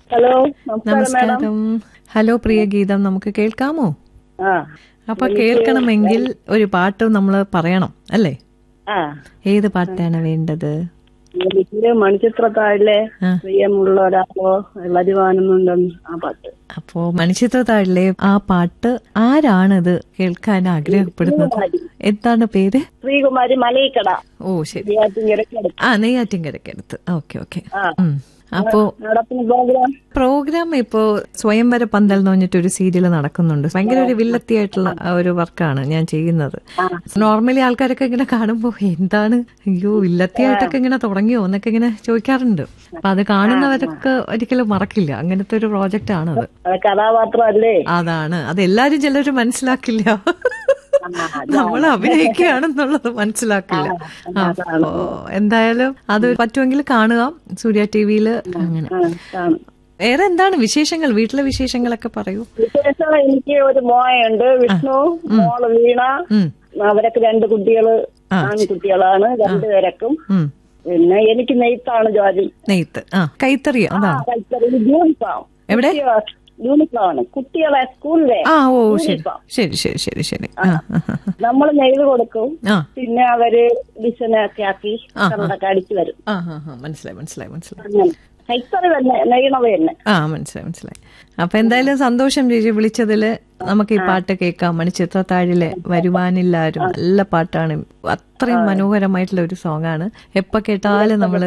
Hello നമസ്കാരം madam നമസ്കാരം hello പ്രിയ ഗീതം നമുക്ക് കേൾക്കാമോ ആ അപ്പൊ കേൾക്കണമെങ്കിൽ ഒരു പാട്ട് നമ്മൾ പറയണം അല്ലേ ആ ഏത് പാട്ടാണ് വേണ്ടത് എനിക്ക് മണിച്ചിത്രത്താഴിലെ ആ. പ്രിയമുള്ള ഒരാളോ വരുവാനുന്നുണ്ടെന്ന് ആ പാട്ട് അപ്പോ മണിച്ചിത്രത്താഴിലെ ആ പാട്ട് ആരാണിത് കേൾക്കാൻ ആഗ്രഹപ്പെടുന്നത് എന്താണ് പേര് ശ്രീകുമാരി മലയിക്കട ഓ ശരി ഇരക്കടുത്ത് ആ നെയ്യാറ്റിൻകരക്കടുത്ത് ഓക്കെ ഓക്കെ ആ ഉം. അപ്പോ നടത്തുന്ന പ്രോഗ്രാം പ്രോഗ്രാം ഇപ്പോ സ്വയംവര പന്തൽ എന്ന് പറഞ്ഞിട്ട് ഒരു സീരിയൽ നടക്കുന്നുണ്ട് ഭയങ്കര ഒരു വില്ലത്തിയായിട്ടുള്ള ആ ഒരു വർക്കാണ് ഞാൻ ചെയ്യുന്നത് നോർമലി ആൾക്കാരൊക്കെ ഇങ്ങനെ കാണുമ്പോ എന്താണ് അയ്യോ വില്ലത്തിയായിട്ടൊക്കെ ഇങ്ങനെ തുടങ്ങിയോ എന്നൊക്കെ ഇങ്ങനെ ചോദിക്കാറുണ്ട് അപ്പൊ അത് കാണുന്നവരൊക്കെ ഒരിക്കലും മറക്കില്ല അങ്ങനത്തെ ഒരു പ്രോജക്റ്റ് ആണത് അത് കഥാപാത്രമല്ലേ അതാണ് അത് എല്ലാരും ചിലര് മനസ്സിലാക്കില്ല നമ്മൾ അഭിനയിക്കുകയാണെന്നുള്ളത് മനസ്സിലാക്കില്ല അപ്പോ എന്തായാലും അത് പറ്റുമെങ്കിൽ കാണുക സൂര്യ ടിവിയില് അങ്ങനെ ആ, കാണും വേറെ എന്താണ് വിശേഷങ്ങൾ വീട്ടിലെ വിശേഷങ്ങളൊക്കെ പറയൂ വിശേഷം എനിക്ക് ഒരു മോയുണ്ട് വിഷ്ണു മോള് വീണ ഉം അവരൊക്കെ രണ്ട് കുട്ടികള് ആൺകുട്ടികളാണ് രണ്ടുപേരക്കും ഉം പിന്നെ എനിക്ക് നെയ്ത്താണ് ജോലി നെയ്ത്ത് ആ കൈത്തറി അതാണ് കൈത്തറി യൂണിഫോം എവിടെ? യൂണിഫോം ആണ് കുട്ടികളെ സ്കൂളിലെ ആ ഓ ശരി യൂണിഫോം. ശരി ശരി ശരി ശരി ആ ആ, ആ, നമ്മൾ നെയ്ത് കൊടുക്കും ആ പിന്നെ അവര് ഡിസൈനൊക്കെ ആക്കി കണ്ടൊക്കെ അടിച്ചു വരും ആ ആ ആ മനസ്സിലായി മനസ്സിലായി മനസ്സിലായി അങ്ങനെ കൈത്തറി തന്നെ നെയ്യണത് തന്നെ ആ മനസ്സിലായി മനസ്സിലായി അപ്പൊ എന്തായാലും സന്തോഷം ചേച്ചി വിളിച്ചതില് നമുക്ക് ഈ പാട്ട് കേൾക്കാം മണിച്ചിത്രത്താഴിലെ വരുവാനില്ലാരും നല്ല പാട്ടാണ് അത്രയും മനോഹരമായിട്ടുള്ള ഒരു സോങ് ആണ് എപ്പോ കേട്ടാലും നമ്മൾ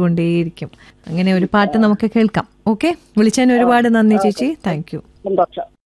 കേട്ടുകൊണ്ടേയിരിക്കും അങ്ങനെ ഒരു പാട്ട് നമുക്ക് കേൾക്കാം ഓക്കെ വിളിച്ചതിന് ഒരുപാട് നന്ദി ചേച്ചി താങ്ക് യു സന്തോഷം